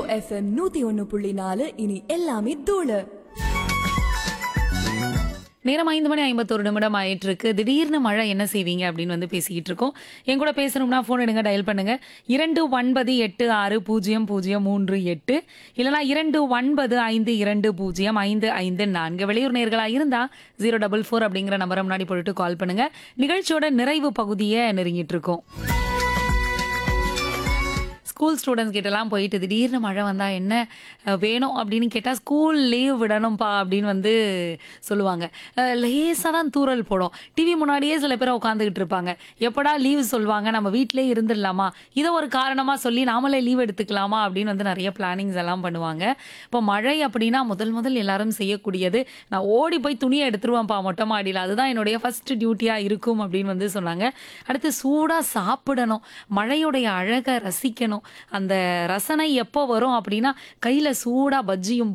FM நூத்தி ஒன்னு புள்ளி நாலு இனி எல்லாமே தூளு நேரம் ஐந்து மணி ஐம்பத்தொரு நிமிடம் ஆயிட்டு இருக்கு திடீர்னு மழை என்ன செய்வீங்க அப்படின்னு வந்து பேசிக்கிட்டு இருக்கோம் என் கூட பேசணும்னா ஃபோன் எடுங்க டயல் பண்ணுங்க இரண்டு ஒன்பது எட்டு ஆறு பூஜ்ஜியம் பூஜ்ஜியம் மூன்று எட்டு இல்லைனா இரண்டு ஒன்பது ஐந்து இரண்டு பூஜ்ஜியம் ஐந்து ஐந்து நான்கு வெளியூர் நேர்களா இருந்தா ஜீரோ டபுள் ஃபோர் அப்படிங்கிற நம்பரை முன்னாடி போட்டுட்டு கால் பண்ணுங்க நிகழ்ச்சியோட நிறைவு பகுதியை நெருங்கிட்டு இருக்கோம் ஸ்கூல் ஸ்டூடெண்ட்ஸ் கிட்டலாம் போயிட்டு திடீர்னு மழை வந்தால் என்ன அஹ், வேணும் அப்படின்னு கேட்டால் ஸ்கூல் லீவ் விடணும்ப்பா அப்படின்னு வந்து சொல்லுவாங்க லேசாக தான் தூறல் போடும் டிவி முன்னாடியே சில பேர் உட்காந்துக்கிட்டு இருப்பாங்க எப்படா லீவ் சொல்லுவாங்க நம்ம வீட்டிலே இருந்துடலாமா இதை ஒரு காரணமாக சொல்லி நாமளே லீவ் எடுத்துக்கலாமா அப்படின்னு வந்து நிறைய பிளானிங்ஸ் எல்லாம் பண்ணுவாங்க இப்போ மழை அப்படின்னா முதல் முதல் எல்லாரும் செய்யக்கூடியது நான் ஓடி போய் துணியை எடுத்துருவேன்ப்பா மொட்டை மாடியில் அதுதான் என்னுடைய ஃபர்ஸ்ட் டியூட்டியாக இருக்கும் அப்படின்னு வந்து சொன்னாங்க அடுத்து சூடாக சாப்பிடணும் மழையுடைய அழகை ரசிக்கணும் அந்த ரசனை எப்போ வரும் அப்படின்னா கையில் சூடாக பஜ்ஜியும்